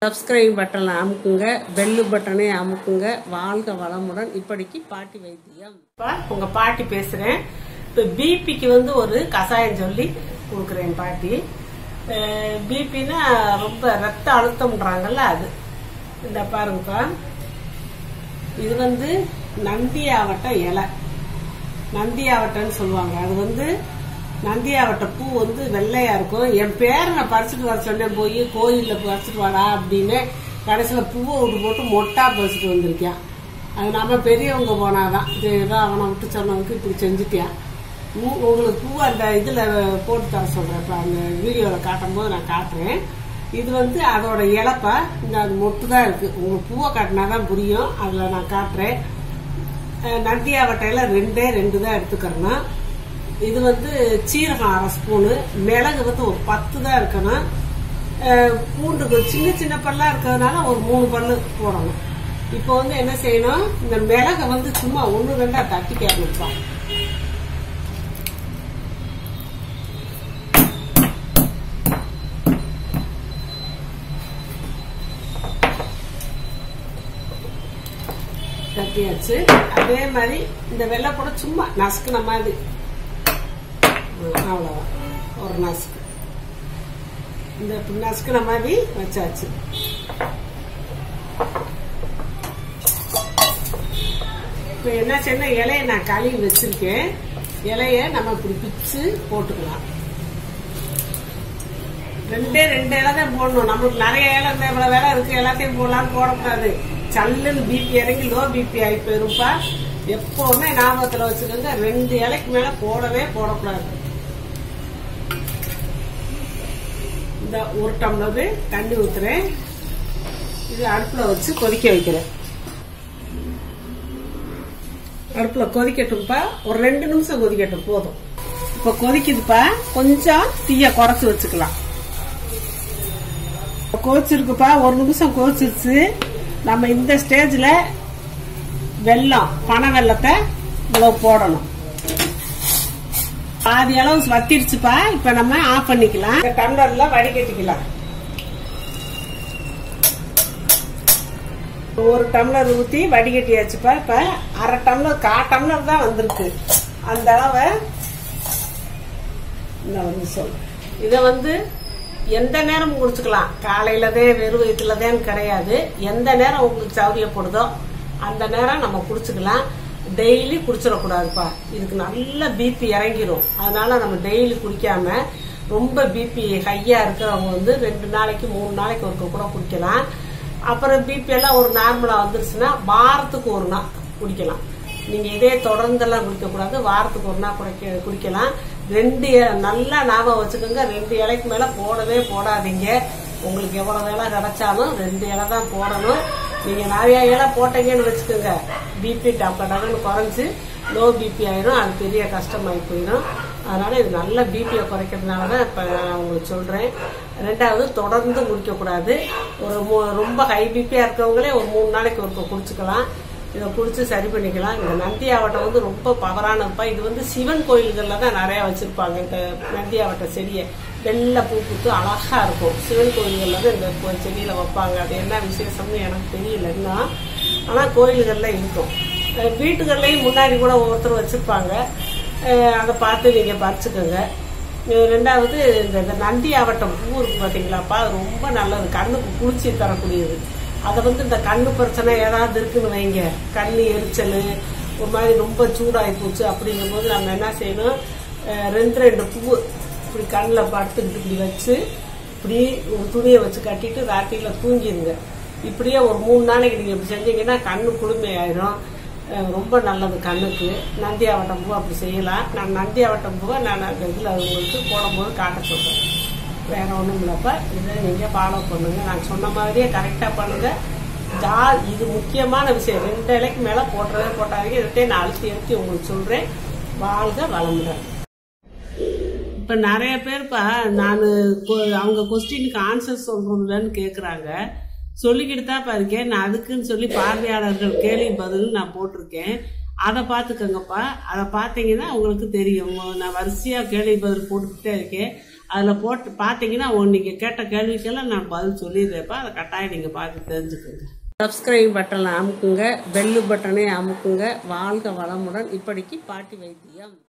subscribe பட்டனை அமுக்குங்க bell பட்டனை அமுக்குங்க வாழ்க வளமுடன் இப்படிக்கு பாட்டி வைத்தியம் இப்போ உங்க பாட்டி பேசுறேன் இப்போ பிபிக்கு வந்து ஒரு கஷாயம் சொல்லி கொடுக்குறேன் பாட்டி பிபினா ரொம்ப ரத்த அழுத்தம்ன்றாங்கல்ல அது இந்த பாருங்கப்பா இது வந்து நந்தியாவட்ட இலை நந்தியாவட்டன்னு சொல்லுவாங்க அது வந்து நந்தியாவட்ட பூ வந்து வெள்ளையா இருக்கும் என் பேரை நான் பறிச்சுட்டு வர சொன்னேன் போய் கோயில்ல பறிச்சுட்டு வாடா அப்படின்னு கடைசியில பூவை விட்டு போட்டு மொட்டா பறிச்சுட்டு வந்திருக்கேன் அது நம்ம பெரியவங்க போனாதான் இது ஏதோ அவனை விட்டு சொன்னவனுக்கு இப்படி செஞ்சுட்டேன் உ- உங்களுக்கு பூ அந்த இதுல போட்டு தர சொல்றேன் இப்ப அந்த வீடியோல காட்டும் போது நான் காட்டுறேன் இது வந்து அதோட இலப்பா இந்த அது மொட்டு தான் இருக்கு உங்களுக்கு பூவை காட்டினா தான் புரியும் அதுல நான் காட்டுறேன் அஹ் நந்தியாவட்டையில ரெண்டே ரெண்டு தான் எடுத்துக்கிறணும் இது வந்து சீரகம் அரை ஸ்பூனு மிளகு வந்து ஒரு பத்து தான் இருக்கணும் அஹ் பூண்டு சின்ன சின்ன பல்லா இருக்கிறதுனால ஒரு மூணு பல்லு போடணும் இப்போ வந்து என்ன செய்யணும் இந்த மிளகை வந்து சும்மா ஒன்று ரெண்டா தட்டி கேட்கணும் தட்டியாச்சு அதே மாதிரி இந்த வெள்ளைப்பூட சும்மா நசுக்குன மாதிரி ம், அவ்வளவுதான் ஒரு நசுக்கு இந்த இப்படி நசுக்குன மாதிரி வச்சாச்சு இப்ப என்ன செய்யணும் இலைய நான் கழுவி வச்சிருக்கேன் இலைய நம்ம இப்படி பிச்சு போட்டுக்கலாம் ரெண்டே ரெண்டு இலை தான் போடணும் நம்மளுக்கு நிறைய இலை இந்த இவ்வளவு வேலை இருக்கு எல்லாத்தையும் போடலாம்னு போடக்கூடாது சல்லுன்னு பிபி இறங்கி லோ பிபி ஆகி போயிருப்பா எப்பவுமே ஞாபகத்துல வச்சுக்கோங்க ரெண்டு இலைக்கு மேல போடவே போடக்கூடாது இந்த ஒரு டம்ளர் தண்ணி ஊத்துறேன் இது அடுப்புல வச்சு கொதிக்க வைக்கிறேன் அடுப்புல கொதிக்கட்டும்ப்பா ஒரு ரெண்டு நிமிஷம் கொதிக்கட்டும் போதும் இப்ப கொதிக்குதுப்பா கொஞ்சம் தீய குறைச்சு வச்சுக்கலாம் கொதிச்சிருக்குப்பா ஒரு நிமிஷம் கொதிச்சிருச்சு நம்ம இந்த ஸ்டேஜ்ல வெல்லம் பனை வெல்லத்தை இவ்வளவு போடணும் பாதி அளவு வத்திருச்சுப்பா இப்ப நம்ம ஆஃப் பண்ணிக்கலாம் இந்த டம்ளர்ல வடிகட்டிக்கலாம் ஒரு டம்ளர் ஊத்தி வடிகட்டியாச்சுப்பா இப்ப அரை டம்ளர் கா டம்ளர் தான் வந்திருக்கு அந்த அளவை இந்த வந்து சொல் இத வந்து எந்த நேரம் குடிச்சுக்கலாம் காலையிலதே வெறும் வயிற்றுலதேன்னு கிடையாது எந்த நேரம் உங்களுக்கு சௌரியப்படுதோ அந்த நேரம் நம்ம குடிச்சுக்கலாம் டெய்லி குடிச்சிடக்கூடாதுப்பா இதுக்கு நல்ல பிபி இறங்கிரும் அதனால நம்ம டெய்லி குடிக்காம ரொம்ப பிபி ஹையா இருக்கிறவங்க வந்து ரெண்டு நாளைக்கு மூணு நாளைக்கு ஒருக்க கூட குடிக்கலாம் அப்புறம் பிபி எல்லாம் ஒரு நார்மலா வந்துருச்சுன்னா வாரத்துக்கு ஒரு நாள் குடிக்கலாம் நீங்க இதே தொடர்ந்தெல்லாம் குடிக்க கூடாது வாரத்துக்கு ஒரு நாள் குடிக்க குடிக்கலாம் ரெண்டு இ- நல்லா ஞாபகம் வச்சுக்கோங்க ரெண்டு இலைக்கு மேல போடவே போடாதீங்க உங்களுக்கு எவ்வளவு இலை கிடைச்சாலும் ரெண்டு இலை தான் போடணும் நீங்க நிறைய இலை போட்டீங்கன்னு வச்சுக்கோங்க பிபி டப்ப டக்குன்னு குறைஞ்சு லோ பிபி ஆயிரும் அது பெரிய கஷ்டமாயி போயிடும் அதனால இது நல்ல பிபியை குறைக்கிறதுனால தான் இப்போ நான் உங்களுக்கு சொல்றேன் ரெண்டாவது தொடர்ந்து குடிக்கக்கூடாது ஒரு மூ- ரொம்ப ஹை பிபியா இருக்கவங்களே ஒரு மூணு நாளைக்கு ஒருக்க குடிச்சுக்கலாம் இதை குடிச்சு சரி பண்ணிக்கலாம் இந்த நந்தி ஆவட்டம் வந்து ரொம்ப பவரானதுப்பா இது வந்து சிவன் கோயில்கள்ல தான் நிறைய வச்சிருப்பாங்க இந்த நந்தி ஆவட்ட செடியை வெள்ளை பூ பூத்து அழகா இருக்கும் சிவன் கோயில்கள்ல தான் இந்த பூ- செடியில வைப்பாங்க அது என்ன விசேஷம்னு எனக்கு தெரியல இன்னும் ஆனா கோயில்கள்ல இருக்கும் அஹ் வீட்டுகள்லயும் முன்னாடி கூட ஒவ்வொருத்தர் வச்சிருப்பாங்க அஹ் அதை பார்த்து நீங்க பறிச்சுக்கோங்க அஹ் ரெண்டாவது இந்த இந்த நந்தி ஆவட்டம் பூ இருக்கு பாத்தீங்களாப்பா அது ரொம்ப நல்லது கண்ணுக்கு குளிர்ச்சி தரக்கூடியது அதை வந்து இந்த கண்ணு பிரச்சனை ஏதாவது இருக்குன்னு வைங்க கண்ணு எரிச்சல் ஒரு மாதிரி ரொம்ப சூடாகி போச்சு அப்படிங்கும் போது நம்ம என்ன செய்யணும் அஹ் ரெண்டு ரெண்டு பூ இப்படி கண்ணில் படுத்துக்கிட்டு இப்படி வச்சு இப்படி ஒரு துணியை வச்சு கட்டிட்டு ராத்திரியில் தூங்கிடுங்க இப்படியே ஒரு மூணு நாளைக்கு நீங்கள் இப்படி செஞ்சீங்கன்னா கண்ணு குளுமையாயிரும் அஹ் ரொம்ப நல்லது கண்ணுக்கு நந்தி ஆவட்டம் பூ அப்படி செய்யலாம் நான் நந்தி ஆவட்டம் பூவை நான் அந்த இதில் உங்களுக்கு போடும்போது காட்ட சொல்கிறேன் வேற ஒன்றும் இல்லைப்ப இதை நீங்கள் ஃபாலோ பண்ணுங்க நான் சொன்ன மாதிரியே கரெக்டாக பண்ணுங்க ஜா இது முக்கியமான விஷயம் ரெண்டு இலைக்கு மேலே போட்டுறதே போட்டாதீங்க இதே நான் அழுத்தி அழுத்தி உங்களுக்கு சொல்கிறேன் வாழ்க வளமுடன் இப்போ நிறைய பேர்ப்பா நான் அவங்க கொஸ்டினுக்கு ஆன்சர் சொல்றதுலன்னு கேட்குறாங்க சொல்லிக்கிட்டு தான் இருக்கேன் நான் அதுக்குன்னு சொல்லி பார்வையாளர்கள் கேள்வி பதில் நான் போட்டிருக்கேன் அதை பார்த்துக்கோங்கப்பா அதை பார்த்தீங்கன்னா உங்களுக்கு தெரியும் நான் வரிசையாக கேள்வி பதில் போட்டுக்கிட்டே இருக்கேன் அதில் போட்டு பார்த்தீங்கன்னா நீங்கள் கேட்ட கேள்விக்கெல்லாம் நான் பதில் சொல்லிடுறேன்ப்பா அதை கட்டாயம் நீங்கள் பார்த்து தெரிஞ்சுக்கோங்க சப்ஸ்கிரைப் பட்டனை அமுக்குங்க பெல்லு பட்டனை அமுக்குங்க வாழ்க வளமுடன் இப்படிக்கு பாட்டி வைத்தியம்